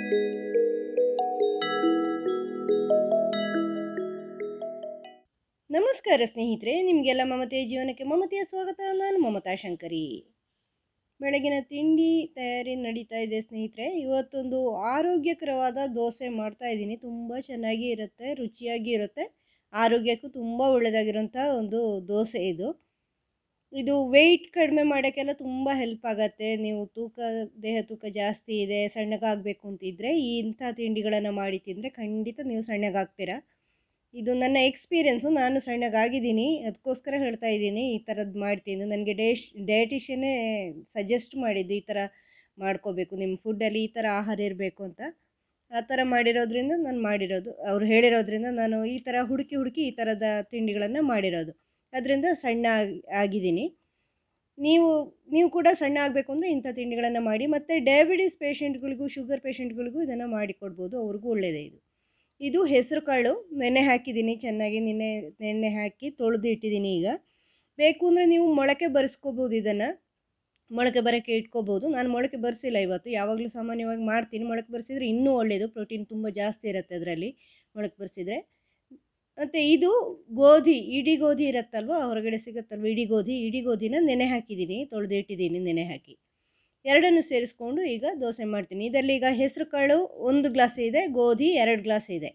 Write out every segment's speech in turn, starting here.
ನಮಸ್ಕಾರ ಸ್ನೇಹಿತರೆ ನಿಮಗೆಲ್ಲ ಮಮತೆಯ ಜೀವನಕ್ಕೆ ಮಮತೆಯ ಸ್ವಾಗತ ನಾನು ಮಮತಾ ಶಂಕರಿ ಬೆಳಗಿನ ತಿಂಡಿ ತಯಾರಿ ನಡೀತಾ ಇದೆ ಸ್ನೇಹಿತರೆ ಇವತ್ತೊಂದು ಆರೋಗ್ಯಕರವಾದ ದೋಸೆ ಮಾಡ್ತಾ ಇದ್ದೀನಿ ತುಂಬ ಚೆನ್ನಾಗಿ ಇರುತ್ತೆ ರುಚಿಯಾಗಿ ಇರುತ್ತೆ ಆರೋಗ್ಯಕ್ಕೂ ತುಂಬ ಒಳ್ಳೆಯದಾಗಿರೋಂಥ ಒಂದು ದೋಸೆ ಇದು ಇದು ವೆಯ್ಟ್ ಕಡಿಮೆ ಮಾಡೋಕ್ಕೆಲ್ಲ ತುಂಬ ಹೆಲ್ಪ್ ಆಗುತ್ತೆ ನೀವು ತೂಕ ದೇಹ ತೂಕ ಜಾಸ್ತಿ ಇದೆ ಸಣ್ಣಗಾಗಬೇಕು ಅಂತಿದ್ರೆ ಈ ಇಂಥ ತಿಂಡಿಗಳನ್ನು ಮಾಡಿ ತಿಂದರೆ ಖಂಡಿತ ನೀವು ಸಣ್ಣಗಾಗ್ತೀರಾ ಇದು ನನ್ನ ಎಕ್ಸ್ಪೀರಿಯೆನ್ಸು ನಾನು ಸಣ್ಣಗಾಗಿದ್ದೀನಿ ಅದಕ್ಕೋಸ್ಕರ ಹೇಳ್ತಾ ಇದ್ದೀನಿ ಈ ಥರದ್ದು ಮಾಡ್ತೀನಿ ನನಗೆ ಡೇಶ್ ಡಯಟಿಷಿಯನ್ನೇ ಸಜೆಸ್ಟ್ ಮಾಡಿದ್ದು ಈ ಥರ ಮಾಡ್ಕೋಬೇಕು ನಿಮ್ಮ ಫುಡ್ಡಲ್ಲಿ ಈ ಥರ ಆಹಾರ ಇರಬೇಕು ಅಂತ ಆ ಥರ ಮಾಡಿರೋದ್ರಿಂದ ನಾನು ಮಾಡಿರೋದು ಅವ್ರು ಹೇಳಿರೋದ್ರಿಂದ ನಾನು ಈ ಥರ ಹುಡುಕಿ ಹುಡುಕಿ ಈ ಥರದ ತಿಂಡಿಗಳನ್ನು ಮಾಡಿರೋದು ಅದರಿಂದ ಸಣ್ಣ ಆಗಿ- ಆಗಿದ್ದೀನಿ ನೀವು ನೀವು ಕೂಡ ಸಣ್ಣ ಆಗಬೇಕು ಅಂದರೆ ಇಂಥ ತಿಂಡಿಗಳನ್ನು ಮಾಡಿ ಮತ್ತು ಡಯಾಬಿಟಿಸ್ ಪೇಷಂಟ್ಗಳಿಗೂ ಶುಗರ್ ಪೇಷಂಟ್ಗಳಿಗೂ ಇದನ್ನು ಮಾಡಿಕೊಡ್ಬೋದು ಅವ್ರಿಗೂ ಒಳ್ಳೆಯದೇ ಇದು ಇದು ಹೆಸರು ಕಾಳು ನೆನೆ ಹಾಕಿದ್ದೀನಿ ಚೆನ್ನಾಗಿ ನಿನ್ನೆ ನೆನೆ ಹಾಕಿ ತೊಳೆದು ಇಟ್ಟಿದ್ದೀನಿ ಈಗ ಬೇಕು ಅಂದರೆ ನೀವು ಮೊಳಕೆ ಬರೆಸ್ಕೋಬೋದು ಇದನ್ನು ಮೊಳಕೆ ಬರೋಕ್ಕೆ ಇಟ್ಕೋಬೋದು ನಾನು ಮೊಳಕೆ ಬರೆಸಿಲ್ಲ ಇವತ್ತು ಯಾವಾಗಲೂ ಸಾಮಾನ್ಯವಾಗಿ ಮಾಡ್ತೀನಿ ಮೊಳಕೆ ಬರೆಸಿದ್ರೆ ಇನ್ನೂ ಒಳ್ಳೆಯದು ಪ್ರೋಟೀನ್ ತುಂಬ ಜಾಸ್ತಿ ಇರುತ್ತೆ ಅದರಲ್ಲಿ ಮೊಳಕೆ ಬರೆಸಿದ್ರೆ ಮತ್ತು ಇದು ಗೋಧಿ ಇಡೀ ಗೋಧಿ ಇರುತ್ತಲ್ವ ಹೊರಗಡೆ ಸಿಗುತ್ತಲ್ವ ಇಡೀ ಗೋಧಿ ಇಡೀ ಗೋಧಿನ ನೆನೆ ಹಾಕಿದ್ದೀನಿ ತೊಳೆದು ಇಟ್ಟಿದ್ದೀನಿ ನೆನೆ ಹಾಕಿ ಎರಡನ್ನು ಸೇರಿಸ್ಕೊಂಡು ಈಗ ದೋಸೆ ಮಾಡ್ತೀನಿ ಇದರಲ್ಲಿ ಈಗ ಹೆಸರು ಕಾಳು ಒಂದು ಗ್ಲಾಸ್ ಇದೆ ಗೋಧಿ ಎರಡು ಗ್ಲಾಸ್ ಇದೆ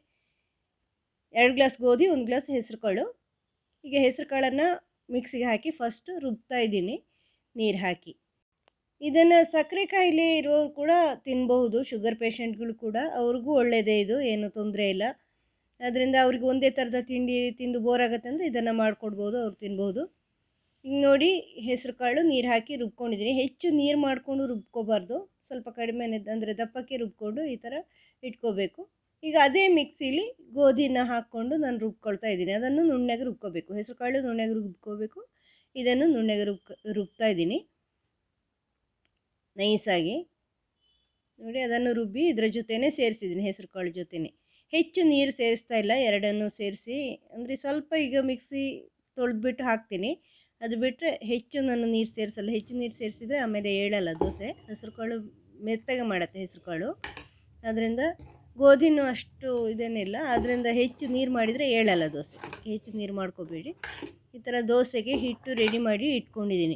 ಎರಡು ಗ್ಲಾಸ್ ಗೋಧಿ ಒಂದು ಗ್ಲಾಸ್ ಹೆಸರು ಕಾಳು ಈಗ ಹೆಸರು ಕಾಳನ್ನು ಮಿಕ್ಸಿಗೆ ಹಾಕಿ ಫಸ್ಟ್ ರುಬ್ತಾ ಇದ್ದೀನಿ ನೀರು ಹಾಕಿ ಇದನ್ನು ಸಕ್ಕರೆ ಕಾಯಿಲೆ ಇರೋರು ಕೂಡ ತಿನ್ಬಹುದು ಶುಗರ್ ಪೇಷಂಟ್ಗಳು ಕೂಡ ಅವ್ರಿಗೂ ಒಳ್ಳೆಯದೇ ಇದು ಏನು ತೊಂದರೆ ಇಲ್ಲ ಅದರಿಂದ ಅವ್ರಿಗೆ ಒಂದೇ ಥರದ ತಿಂಡಿ ತಿಂದು ಬೋರ್ ಆಗುತ್ತೆ ಅಂದರೆ ಇದನ್ನು ಮಾಡಿಕೊಡ್ಬೋದು ಅವ್ರು ತಿನ್ಬೋದು ಈಗ ನೋಡಿ ಹೆಸರು ಕಾಳು ನೀರು ಹಾಕಿ ರುಬ್ಕೊಂಡಿದ್ದೀನಿ ಹೆಚ್ಚು ನೀರು ಮಾಡಿಕೊಂಡು ರುಬ್ಕೋಬಾರ್ದು ಸ್ವಲ್ಪ ಕಡಿಮೆ ಅಂದರೆ ದಪ್ಪಕ್ಕೆ ರುಬ್ಕೊಂಡು ಈ ಥರ ಇಟ್ಕೋಬೇಕು ಈಗ ಅದೇ ಮಿಕ್ಸಿಲಿ ಗೋಧಿನ ಹಾಕ್ಕೊಂಡು ನಾನು ರುಬ್ಕೊಳ್ತಾ ಇದ್ದೀನಿ ಅದನ್ನು ನುಣ್ಣಗೆ ರುಬ್ಕೋಬೇಕು ಹೆಸರು ಕಾಳು ನುಣ್ಣಗೆ ರುಬ್ಕೋಬೇಕು ಇದನ್ನು ನುಣ್ಣಗೆ ರುಬ್ ರುಬ್ತಾ ಇದ್ದೀನಿ ನೈಸಾಗಿ ನೋಡಿ ಅದನ್ನು ರುಬ್ಬಿ ಇದರ ಜೊತೆನೇ ಸೇರಿಸಿದ್ದೀನಿ ಹೆಸರು ಕಾಳು ಜೊತೆನೇ ಹೆಚ್ಚು ನೀರು ಸೇರಿಸ್ತಾ ಇಲ್ಲ ಎರಡನ್ನು ಸೇರಿಸಿ ಅಂದರೆ ಸ್ವಲ್ಪ ಈಗ ಮಿಕ್ಸಿ ತೊಳೆದ್ಬಿಟ್ಟು ಹಾಕ್ತೀನಿ ಅದು ಬಿಟ್ಟರೆ ಹೆಚ್ಚು ನಾನು ನೀರು ಸೇರಿಸಲ್ಲ ಹೆಚ್ಚು ನೀರು ಸೇರಿಸಿದ್ರೆ ಆಮೇಲೆ ಏಳಲ್ಲ ದೋಸೆ ಹೆಸರು ಕಾಳು ಮೆತ್ತಗೆ ಮಾಡುತ್ತೆ ಹೆಸರು ಕಾಳು ಅದರಿಂದ ಗೋಧಿನೂ ಅಷ್ಟು ಇದೇನಿಲ್ಲ ಅದರಿಂದ ಹೆಚ್ಚು ನೀರು ಮಾಡಿದರೆ ಏಳಲ್ಲ ದೋಸೆ ಹೆಚ್ಚು ನೀರು ಮಾಡ್ಕೋಬೇಡಿ ಈ ಥರ ದೋಸೆಗೆ ಹಿಟ್ಟು ರೆಡಿ ಮಾಡಿ ಇಟ್ಕೊಂಡಿದ್ದೀನಿ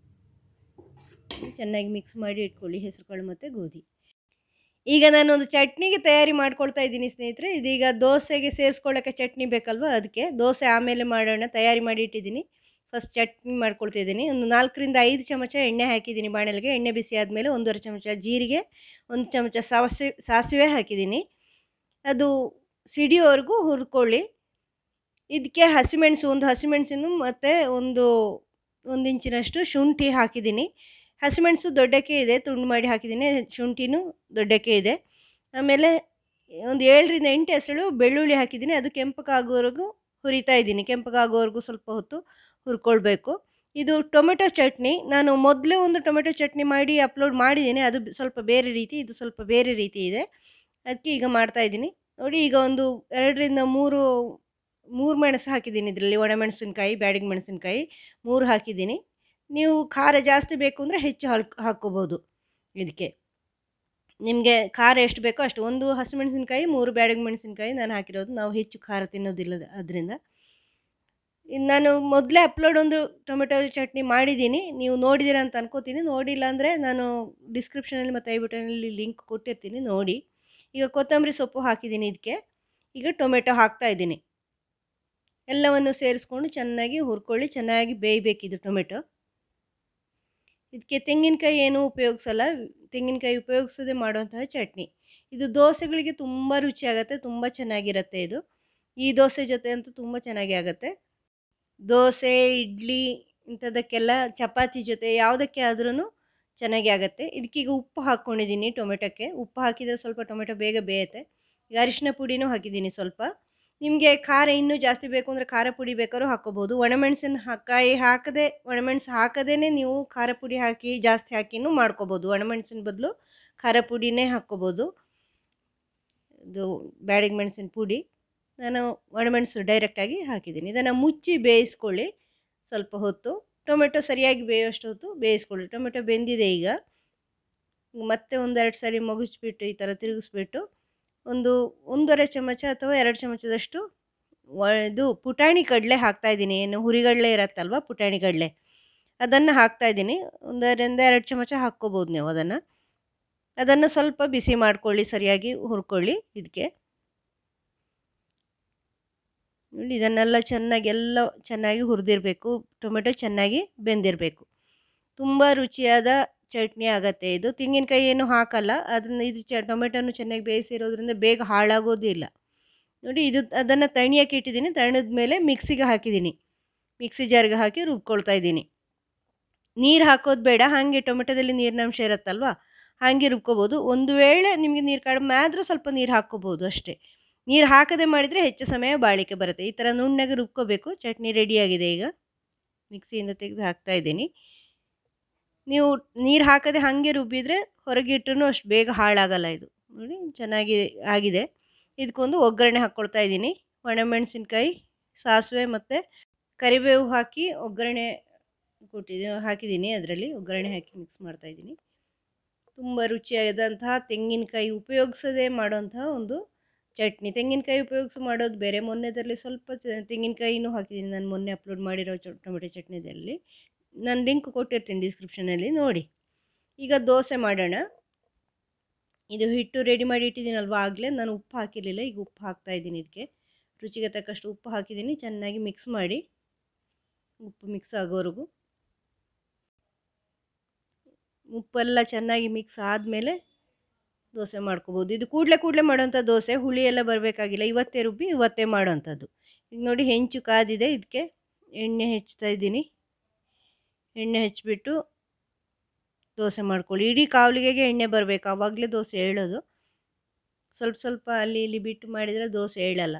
ಚೆನ್ನಾಗಿ ಮಿಕ್ಸ್ ಮಾಡಿ ಇಟ್ಕೊಳ್ಳಿ ಹೆಸರು ಕಾಳು ಮತ್ತು ಗೋಧಿ ಈಗ ನಾನೊಂದು ಚಟ್ನಿಗೆ ತಯಾರಿ ಮಾಡ್ಕೊಳ್ತಾ ಇದ್ದೀನಿ ಸ್ನೇಹಿತರೆ ಇದೀಗ ದೋಸೆಗೆ ಸೇರಿಸ್ಕೊಳ್ಳೋಕ್ಕೆ ಚಟ್ನಿ ಬೇಕಲ್ವ ಅದಕ್ಕೆ ದೋಸೆ ಆಮೇಲೆ ಮಾಡೋಣ ತಯಾರಿ ಮಾಡಿ ಇಟ್ಟಿದ್ದೀನಿ ಫಸ್ಟ್ ಚಟ್ನಿ ಮಾಡ್ಕೊಳ್ತಿದ್ದೀನಿ ಒಂದು ನಾಲ್ಕರಿಂದ ಐದು ಚಮಚ ಎಣ್ಣೆ ಹಾಕಿದ್ದೀನಿ ಬಾಣಲೆಗೆ ಎಣ್ಣೆ ಬಿಸಿ ಆದಮೇಲೆ ಒಂದೂವರೆ ಚಮಚ ಜೀರಿಗೆ ಒಂದು ಚಮಚ ಸಾಸಿವೆ ಸಾಸಿವೆ ಹಾಕಿದ್ದೀನಿ ಅದು ಸಿಡಿಯೋವರೆಗೂ ಹುರ್ಕೊಳ್ಳಿ ಇದಕ್ಕೆ ಹಸಿಮೆಣಸು ಒಂದು ಹಸಿಮೆಣಸನ್ನು ಮತ್ತು ಒಂದು ಒಂದು ಇಂಚಿನಷ್ಟು ಶುಂಠಿ ಹಾಕಿದ್ದೀನಿ ಹಸಿಮೆಣಸು ದೊಡ್ಡಕ್ಕೆ ಇದೆ ತುಂಡು ಮಾಡಿ ಹಾಕಿದ್ದೀನಿ ಶುಂಠಿನೂ ದೊಡ್ಡಕ್ಕೆ ಇದೆ ಆಮೇಲೆ ಒಂದು ಏಳರಿಂದ ಎಂಟು ಹೆಸರು ಬೆಳ್ಳುಳ್ಳಿ ಹಾಕಿದ್ದೀನಿ ಅದು ಕೆಂಪಗಾಗೋವರೆಗೂ ಹುರಿತಾ ಇದ್ದೀನಿ ಕೆಂಪಗಾಗೋವರೆಗೂ ಸ್ವಲ್ಪ ಹೊತ್ತು ಹುರ್ಕೊಳ್ಬೇಕು ಇದು ಟೊಮೆಟೊ ಚಟ್ನಿ ನಾನು ಮೊದಲೇ ಒಂದು ಟೊಮೆಟೊ ಚಟ್ನಿ ಮಾಡಿ ಅಪ್ಲೋಡ್ ಮಾಡಿದ್ದೀನಿ ಅದು ಸ್ವಲ್ಪ ಬೇರೆ ರೀತಿ ಇದು ಸ್ವಲ್ಪ ಬೇರೆ ರೀತಿ ಇದೆ ಅದಕ್ಕೆ ಈಗ ಮಾಡ್ತಾ ಇದ್ದೀನಿ ನೋಡಿ ಈಗ ಒಂದು ಎರಡರಿಂದ ಮೂರು ಮೂರು ಮೆಣಸು ಹಾಕಿದ್ದೀನಿ ಇದರಲ್ಲಿ ಒಣಮೆಣಸಿನ್ಕಾಯಿ ಬ್ಯಾಡಿಗೆ ಮೆಣಸಿನ್ಕಾಯಿ ಮೂರು ಹಾಕಿದ್ದೀನಿ ನೀವು ಖಾರ ಜಾಸ್ತಿ ಬೇಕು ಅಂದರೆ ಹೆಚ್ಚು ಹಾಕ್ ಹಾಕ್ಕೋಬೋದು ಇದಕ್ಕೆ ನಿಮಗೆ ಖಾರ ಎಷ್ಟು ಬೇಕೋ ಅಷ್ಟು ಒಂದು ಹಸಿಮೆಣಸಿನ್ಕಾಯಿ ಮೂರು ಬ್ಯಾಡಗಿ ಮೆಣಸಿನ್ಕಾಯಿ ನಾನು ಹಾಕಿರೋದು ನಾವು ಹೆಚ್ಚು ಖಾರ ತಿನ್ನೋದಿಲ್ಲ ಅದರಿಂದ ಇನ್ನು ನಾನು ಮೊದಲೇ ಅಪ್ಲೋಡ್ ಒಂದು ಟೊಮೆಟೊ ಚಟ್ನಿ ಮಾಡಿದ್ದೀನಿ ನೀವು ನೋಡಿದ್ದೀರಾ ಅಂತ ಅನ್ಕೋತೀನಿ ನೋಡಿಲ್ಲ ಅಂದರೆ ನಾನು ಡಿಸ್ಕ್ರಿಪ್ಷನಲ್ಲಿ ಮತ್ತು ಐ ಬಟನಲ್ಲಿ ಲಿಂಕ್ ಕೊಟ್ಟಿರ್ತೀನಿ ನೋಡಿ ಈಗ ಕೊತ್ತಂಬರಿ ಸೊಪ್ಪು ಹಾಕಿದ್ದೀನಿ ಇದಕ್ಕೆ ಈಗ ಟೊಮೆಟೊ ಹಾಕ್ತಾ ಇದ್ದೀನಿ ಎಲ್ಲವನ್ನು ಸೇರಿಸ್ಕೊಂಡು ಚೆನ್ನಾಗಿ ಹುರ್ಕೊಳ್ಳಿ ಚೆನ್ನಾಗಿ ಬೇಯಬೇಕಿದು ಟೊಮೆಟೊ ಇದಕ್ಕೆ ತೆಂಗಿನಕಾಯಿ ಏನೂ ಉಪಯೋಗಿಸಲ್ಲ ತೆಂಗಿನಕಾಯಿ ಉಪಯೋಗಿಸದೆ ಮಾಡುವಂತಹ ಚಟ್ನಿ ಇದು ದೋಸೆಗಳಿಗೆ ತುಂಬ ರುಚಿಯಾಗುತ್ತೆ ತುಂಬ ಚೆನ್ನಾಗಿರುತ್ತೆ ಇದು ಈ ದೋಸೆ ಜೊತೆ ಅಂತೂ ತುಂಬ ಚೆನ್ನಾಗಿ ಆಗುತ್ತೆ ದೋಸೆ ಇಡ್ಲಿ ಇಂಥದಕ್ಕೆಲ್ಲ ಚಪಾತಿ ಜೊತೆ ಯಾವುದಕ್ಕೆ ಆದ್ರೂ ಚೆನ್ನಾಗಿ ಆಗುತ್ತೆ ಇದಕ್ಕೀಗ ಉಪ್ಪು ಹಾಕ್ಕೊಂಡಿದ್ದೀನಿ ಟೊಮೆಟೊಕ್ಕೆ ಉಪ್ಪು ಹಾಕಿದರೆ ಸ್ವಲ್ಪ ಟೊಮೆಟೊ ಬೇಗ ಬೇಯುತ್ತೆ ಈಗ ಅರಿಶಿನ ಪುಡಿನೂ ಹಾಕಿದ್ದೀನಿ ಸ್ವಲ್ಪ ನಿಮಗೆ ಖಾರ ಇನ್ನೂ ಜಾಸ್ತಿ ಬೇಕು ಅಂದರೆ ಖಾರ ಪುಡಿ ಬೇಕಾದ್ರೂ ಹಾಕ್ಕೋಬೋದು ಒಣಮೆಣಸಿನ ಕಾಯಿ ಹಾಕದೆ ಒಣಮೆಣಸು ಹಾಕದೇ ನೀವು ಖಾರ ಪುಡಿ ಹಾಕಿ ಜಾಸ್ತಿ ಹಾಕಿನೂ ಮಾಡ್ಕೋಬೋದು ಒಣಮೆಣಸಿನ ಬದಲು ಖಾರ ಪುಡಿನೇ ಹಾಕ್ಕೋಬೋದು ಇದು ಬ್ಯಾಡಿಗೆ ಮೆಣಸಿನ ಪುಡಿ ನಾನು ಒಣಮೆಣಸು ಡೈರೆಕ್ಟಾಗಿ ಹಾಕಿದ್ದೀನಿ ಇದನ್ನು ಮುಚ್ಚಿ ಬೇಯಿಸ್ಕೊಳ್ಳಿ ಸ್ವಲ್ಪ ಹೊತ್ತು ಟೊಮೆಟೊ ಸರಿಯಾಗಿ ಬೇಯೋಷ್ಟು ಹೊತ್ತು ಬೇಯಿಸ್ಕೊಳ್ಳಿ ಟೊಮೆಟೊ ಬೆಂದಿದೆ ಈಗ ಮತ್ತೆ ಒಂದೆರಡು ಸರಿ ಮಗುಚಿಬಿಟ್ಟು ಈ ಥರ ತಿರುಗಿಸ್ಬಿಟ್ಟು ಒಂದು ಒಂದೂವರೆ ಚಮಚ ಅಥವಾ ಎರಡು ಚಮಚದಷ್ಟು ವ ಇದು ಪುಟಾಣಿ ಕಡಲೆ ಹಾಕ್ತಾಯಿದ್ದೀನಿ ಏನು ಹುರಿಗಡಲೆ ಇರತ್ತಲ್ವ ಪುಟಾಣಿ ಕಡಲೆ ಅದನ್ನು ಹಾಕ್ತಾಯಿದ್ದೀನಿ ಒಂದರಿಂದ ಎರಡು ಚಮಚ ಹಾಕ್ಕೋಬೋದು ನೀವು ಅದನ್ನು ಅದನ್ನು ಸ್ವಲ್ಪ ಬಿಸಿ ಮಾಡ್ಕೊಳ್ಳಿ ಸರಿಯಾಗಿ ಹುರ್ಕೊಳ್ಳಿ ಇದಕ್ಕೆ ನೋಡಿ ಇದನ್ನೆಲ್ಲ ಚೆನ್ನಾಗಿ ಎಲ್ಲ ಚೆನ್ನಾಗಿ ಹುರಿದಿರಬೇಕು ಟೊಮೆಟೊ ಚೆನ್ನಾಗಿ ಬೆಂದಿರಬೇಕು ತುಂಬ ರುಚಿಯಾದ ಚಟ್ನಿ ಆಗುತ್ತೆ ಇದು ತೆಂಗಿನಕಾಯಿ ಏನು ಹಾಕಲ್ಲ ಅದನ್ನು ಇದು ಚ ಟೊಮೆಟೊನು ಚೆನ್ನಾಗಿ ಬೇಯಿಸಿರೋದ್ರಿಂದ ಬೇಗ ಹಾಳಾಗೋದಿಲ್ಲ ನೋಡಿ ಇದು ಅದನ್ನು ತಣಿಯಕ್ಕೆ ಇಟ್ಟಿದ್ದೀನಿ ತಣಿದ ಮೇಲೆ ಮಿಕ್ಸಿಗೆ ಹಾಕಿದ್ದೀನಿ ಮಿಕ್ಸಿ ಜಾರ್ಗೆ ಹಾಕಿ ರುಬ್ಕೊಳ್ತಾ ಇದ್ದೀನಿ ನೀರು ಹಾಕೋದು ಬೇಡ ಹಾಗೆ ಟೊಮೆಟೊದಲ್ಲಿ ನೀರಿನಂಶ ಇರುತ್ತಲ್ವ ಹಾಗೆ ರುಬ್ಕೋಬೋದು ಒಂದು ವೇಳೆ ನಿಮಗೆ ನೀರು ಕಡಿಮೆ ಆದರೂ ಸ್ವಲ್ಪ ನೀರು ಹಾಕ್ಕೋಬೋದು ಅಷ್ಟೇ ನೀರು ಹಾಕದೆ ಮಾಡಿದರೆ ಹೆಚ್ಚು ಸಮಯ ಬಾಳಿಕೆ ಬರುತ್ತೆ ಈ ಥರ ನುಣ್ಣಗೆ ರುಬ್ಕೋಬೇಕು ಚಟ್ನಿ ರೆಡಿಯಾಗಿದೆ ಈಗ ಮಿಕ್ಸಿಯಿಂದ ತೆಗೆದು ಹಾಕ್ತಾ ಇದ್ದೀನಿ ನೀವು ನೀರು ಹಾಕದೆ ಹಾಗೆ ರುಬ್ಬಿದರೆ ಹೊರಗಿಟ್ರೂ ಅಷ್ಟು ಬೇಗ ಹಾಳಾಗಲ್ಲ ಇದು ನೋಡಿ ಚೆನ್ನಾಗಿ ಆಗಿದೆ ಇದಕ್ಕೊಂದು ಒಗ್ಗರಣೆ ಹಾಕ್ಕೊಳ್ತಾ ಇದ್ದೀನಿ ಒಣಮೆಣಸಿನ್ಕಾಯಿ ಸಾಸಿವೆ ಮತ್ತು ಕರಿಬೇವು ಹಾಕಿ ಒಗ್ಗರಣೆ ಕೊಟ್ಟಿದ್ದೀನಿ ಹಾಕಿದ್ದೀನಿ ಅದರಲ್ಲಿ ಒಗ್ಗರಣೆ ಹಾಕಿ ಮಿಕ್ಸ್ ಮಾಡ್ತಾಯಿದ್ದೀನಿ ತುಂಬ ರುಚಿಯಾದಂತಹ ತೆಂಗಿನಕಾಯಿ ಉಪಯೋಗಿಸದೆ ಮಾಡೋಂತಹ ಒಂದು ಚಟ್ನಿ ತೆಂಗಿನಕಾಯಿ ಉಪಯೋಗಿಸಿ ಮಾಡೋದು ಬೇರೆ ಮೊನ್ನೆದರಲ್ಲಿ ಸ್ವಲ್ಪ ತೆಂಗಿನಕಾಯಿನೂ ಹಾಕಿದ್ದೀನಿ ನಾನು ಮೊನ್ನೆ ಅಪ್ಲೋಡ್ ಮಾಡಿರೋ ಟೊಮೆಟೊ ಚಟ್ನಿದಲ್ಲಿ ನಾನು ಲಿಂಕ್ ಕೊಟ್ಟಿರ್ತೀನಿ ಡಿಸ್ಕ್ರಿಪ್ಷನಲ್ಲಿ ನೋಡಿ ಈಗ ದೋಸೆ ಮಾಡೋಣ ಇದು ಹಿಟ್ಟು ರೆಡಿ ಮಾಡಿ ಇಟ್ಟಿದ್ದೀನಲ್ವ ಆಗಲೇ ನಾನು ಉಪ್ಪು ಹಾಕಿರಲಿಲ್ಲ ಈಗ ಉಪ್ಪು ಹಾಕ್ತಾ ಇದ್ದೀನಿ ಇದಕ್ಕೆ ರುಚಿಗೆ ತಕ್ಕಷ್ಟು ಉಪ್ಪು ಹಾಕಿದ್ದೀನಿ ಚೆನ್ನಾಗಿ ಮಿಕ್ಸ್ ಮಾಡಿ ಉಪ್ಪು ಮಿಕ್ಸ್ ಆಗೋವರೆಗೂ ಉಪ್ಪೆಲ್ಲ ಚೆನ್ನಾಗಿ ಮಿಕ್ಸ್ ಆದಮೇಲೆ ದೋಸೆ ಮಾಡ್ಕೋಬೋದು ಇದು ಕೂಡಲೇ ಕೂಡಲೇ ಮಾಡೋಂಥ ದೋಸೆ ಹುಳಿ ಎಲ್ಲ ಬರಬೇಕಾಗಿಲ್ಲ ಇವತ್ತೇ ರುಬ್ಬಿ ಇವತ್ತೇ ಮಾಡೋಂಥದ್ದು ಈಗ ನೋಡಿ ಹೆಂಚು ಕಾದಿದೆ ಇದಕ್ಕೆ ಎಣ್ಣೆ ಹೆಚ್ಚ್ತಾ ಇದ್ದೀನಿ ಎಣ್ಣೆ ಹಚ್ಚಿಬಿಟ್ಟು ದೋಸೆ ಮಾಡ್ಕೊಳ್ಳಿ ಇಡೀ ಕಾವಲಿಗೆಗೆ ಎಣ್ಣೆ ಬರಬೇಕು ಆವಾಗಲೇ ದೋಸೆ ಏಳೋದು ಸ್ವಲ್ಪ ಸ್ವಲ್ಪ ಅಲ್ಲಿ ಇಲ್ಲಿ ಬಿಟ್ಟು ಮಾಡಿದರೆ ದೋಸೆ ಏಳಲ್ಲ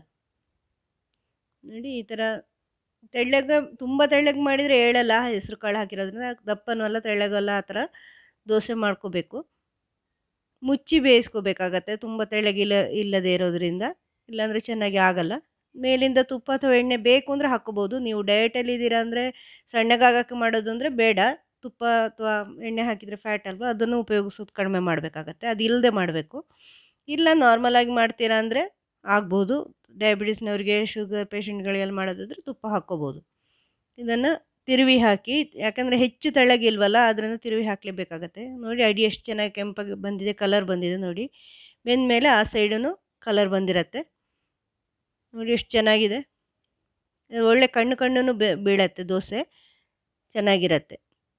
ನೋಡಿ ಈ ಥರ ತೆಳ್ಳಗೆ ತುಂಬ ತೆಳ್ಳಗೆ ಮಾಡಿದರೆ ಏಳಲ್ಲ ಹೆಸರು ಕಾಳು ಹಾಕಿರೋದ್ರಿಂದ ದಪ್ಪನೂ ಅಲ್ಲ ತೆಳ್ಳಗಲ್ಲ ಆ ಥರ ದೋಸೆ ಮಾಡ್ಕೋಬೇಕು ಮುಚ್ಚಿ ಬೇಯಿಸ್ಕೋಬೇಕಾಗತ್ತೆ ತುಂಬ ತೆಳ್ಳಗಿಲ್ಲ ಇಲ್ಲದೆ ಇರೋದ್ರಿಂದ ಇಲ್ಲಾಂದರೆ ಚೆನ್ನಾಗಿ ಆಗಲ್ಲ ಮೇಲಿಂದ ತುಪ್ಪ ಅಥವಾ ಎಣ್ಣೆ ಬೇಕು ಅಂದರೆ ಹಾಕ್ಕೋಬೋದು ನೀವು ಡಯಟಲ್ಲಿ ಇದ್ದೀರಾ ಅಂದರೆ ಸಣ್ಣಗಾಗಕ್ಕೆ ಮಾಡೋದು ಅಂದರೆ ಬೇಡ ತುಪ್ಪ ಅಥವಾ ಎಣ್ಣೆ ಹಾಕಿದರೆ ಫ್ಯಾಟ್ ಅಲ್ವಾ ಅದನ್ನು ಉಪಯೋಗಿಸೋದು ಕಡಿಮೆ ಮಾಡಬೇಕಾಗತ್ತೆ ಅದು ಇಲ್ಲದೆ ಮಾಡಬೇಕು ಇಲ್ಲ ನಾರ್ಮಲಾಗಿ ಮಾಡ್ತೀರಾ ಅಂದರೆ ಆಗ್ಬೋದು ಡಯಾಬಿಟಿಸ್ನವ್ರಿಗೆ ಶುಗರ್ ಪೇಷಂಟ್ಗಳಿಗೆಲ್ಲ ಮಾಡೋದಾದರೆ ತುಪ್ಪ ಹಾಕ್ಕೋಬೋದು ಇದನ್ನು ತಿರುವಿ ಹಾಕಿ ಯಾಕಂದರೆ ಹೆಚ್ಚು ತೆಳ್ಳಗಿಲ್ವಲ್ಲ ಅದರಿಂದ ತಿರುವಿ ಹಾಕಲೇಬೇಕಾಗತ್ತೆ ನೋಡಿ ಅಡಿ ಎಷ್ಟು ಚೆನ್ನಾಗಿ ಕೆಂಪಾಗಿ ಬಂದಿದೆ ಕಲರ್ ಬಂದಿದೆ ನೋಡಿ ಬೆಂದ ಮೇಲೆ ಆ ಸೈಡೂ ಕಲರ್ ಬಂದಿರತ್ತೆ ನೋಡಿ ಎಷ್ಟು ಚೆನ್ನಾಗಿದೆ ಒಳ್ಳೆ ಕಣ್ಣು ಕಣ್ಣು ಬೀಳತ್ತೆ ದೋಸೆ ಚೆನ್ನಾಗಿರತ್ತೆ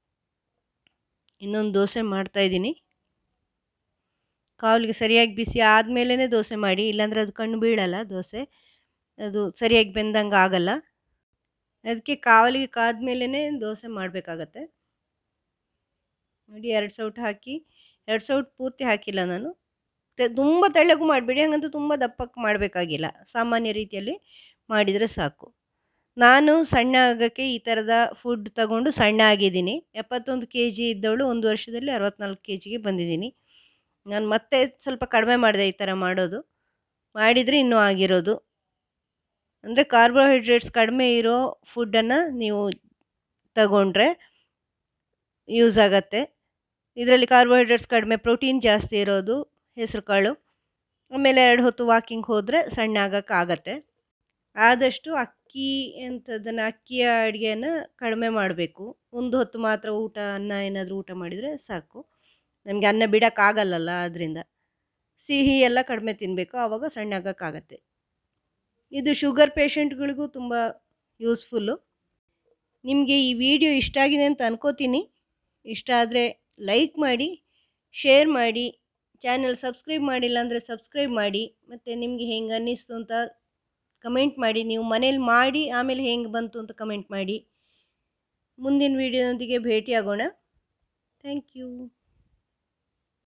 ಇನ್ನೊಂದು ದೋಸೆ ಮಾಡ್ತಾಯಿದ್ದೀನಿ ಕಾವಲಿಗೆ ಸರಿಯಾಗಿ ಬಿಸಿ ಆದಮೇಲೆ ದೋಸೆ ಮಾಡಿ ಇಲ್ಲಾಂದರೆ ಅದು ಕಣ್ಣು ಬೀಳಲ್ಲ ದೋಸೆ ಅದು ಸರಿಯಾಗಿ ಬೆಂದಂಗೆ ಆಗಲ್ಲ ಅದಕ್ಕೆ ಕಾವಲಿಗೆ ಕಾದ್ಮೇಲೆ ದೋಸೆ ಮಾಡಬೇಕಾಗತ್ತೆ ನೋಡಿ ಎರಡು ಸೌಟು ಹಾಕಿ ಎರಡು ಸೌಟು ಪೂರ್ತಿ ಹಾಕಿಲ್ಲ ನಾನು ತುಂಬ ತೆಳ್ಳಗೂ ಮಾಡಬೇಡಿ ಹಾಗಂತ ತುಂಬ ದಪ್ಪಕ್ಕೆ ಮಾಡಬೇಕಾಗಿಲ್ಲ ಸಾಮಾನ್ಯ ರೀತಿಯಲ್ಲಿ ಮಾಡಿದರೆ ಸಾಕು ನಾನು ಸಣ್ಣ ಆಗೋಕ್ಕೆ ಈ ಥರದ ಫುಡ್ ತಗೊಂಡು ಸಣ್ಣ ಆಗಿದ್ದೀನಿ ಎಪ್ಪತ್ತೊಂದು ಕೆ ಜಿ ಇದ್ದವಳು ಒಂದು ವರ್ಷದಲ್ಲಿ ಅರವತ್ನಾಲ್ಕು ಕೆ ಜಿಗೆ ಬಂದಿದ್ದೀನಿ ನಾನು ಮತ್ತೆ ಸ್ವಲ್ಪ ಕಡಿಮೆ ಮಾಡಿದೆ ಈ ಥರ ಮಾಡೋದು ಮಾಡಿದರೆ ಇನ್ನೂ ಆಗಿರೋದು ಅಂದರೆ ಕಾರ್ಬೋಹೈಡ್ರೇಟ್ಸ್ ಕಡಿಮೆ ಇರೋ ಫುಡ್ಡನ್ನು ನೀವು ತಗೊಂಡ್ರೆ ಯೂಸ್ ಆಗತ್ತೆ ಇದರಲ್ಲಿ ಕಾರ್ಬೋಹೈಡ್ರೇಟ್ಸ್ ಕಡಿಮೆ ಪ್ರೋಟೀನ್ ಜಾಸ್ತಿ ಇರೋದು ಹೆಸರು ಕಾಳು ಆಮೇಲೆ ಎರಡು ಹೊತ್ತು ವಾಕಿಂಗ್ ಹೋದರೆ ಸಣ್ಣ ಆಗೋಕ್ಕಾಗತ್ತೆ ಆದಷ್ಟು ಅಕ್ಕಿ ಎಂಥದನ್ನು ಅಕ್ಕಿಯ ಅಡುಗೆಯನ್ನು ಕಡಿಮೆ ಮಾಡಬೇಕು ಒಂದು ಹೊತ್ತು ಮಾತ್ರ ಊಟ ಅನ್ನ ಏನಾದರೂ ಊಟ ಮಾಡಿದರೆ ಸಾಕು ನಮಗೆ ಅನ್ನ ಬಿಡೋಕ್ಕಾಗಲ್ಲಲ್ಲ ಅದರಿಂದ ಸಿಹಿ ಎಲ್ಲ ಕಡಿಮೆ ತಿನ್ನಬೇಕು ಆವಾಗ ಸಣ್ಣ ಆಗೋಕ್ಕಾಗತ್ತೆ ಇದು ಶುಗರ್ ಪೇಷಂಟ್ಗಳಿಗೂ ತುಂಬ ಯೂಸ್ಫುಲ್ಲು ನಿಮಗೆ ಈ ವಿಡಿಯೋ ಇಷ್ಟ ಆಗಿದೆ ಅಂತ ಅನ್ಕೋತೀನಿ ಇಷ್ಟ ಆದರೆ ಲೈಕ್ ಮಾಡಿ ಶೇರ್ ಮಾಡಿ ಚಾನಲ್ ಸಬ್ಸ್ಕ್ರೈಬ್ ಮಾಡಿಲ್ಲ ಅಂದರೆ ಸಬ್ಸ್ಕ್ರೈಬ್ ಮಾಡಿ ಮತ್ತು ನಿಮಗೆ ಹೆಂಗೆ ಅನ್ನಿಸ್ತು ಅಂತ ಕಮೆಂಟ್ ಮಾಡಿ ನೀವು ಮನೇಲಿ ಮಾಡಿ ಆಮೇಲೆ ಹೆಂಗೆ ಬಂತು ಅಂತ ಕಮೆಂಟ್ ಮಾಡಿ ಮುಂದಿನ ವಿಡಿಯೋದೊಂದಿಗೆ ಭೇಟಿಯಾಗೋಣ ಥ್ಯಾಂಕ್ ಯು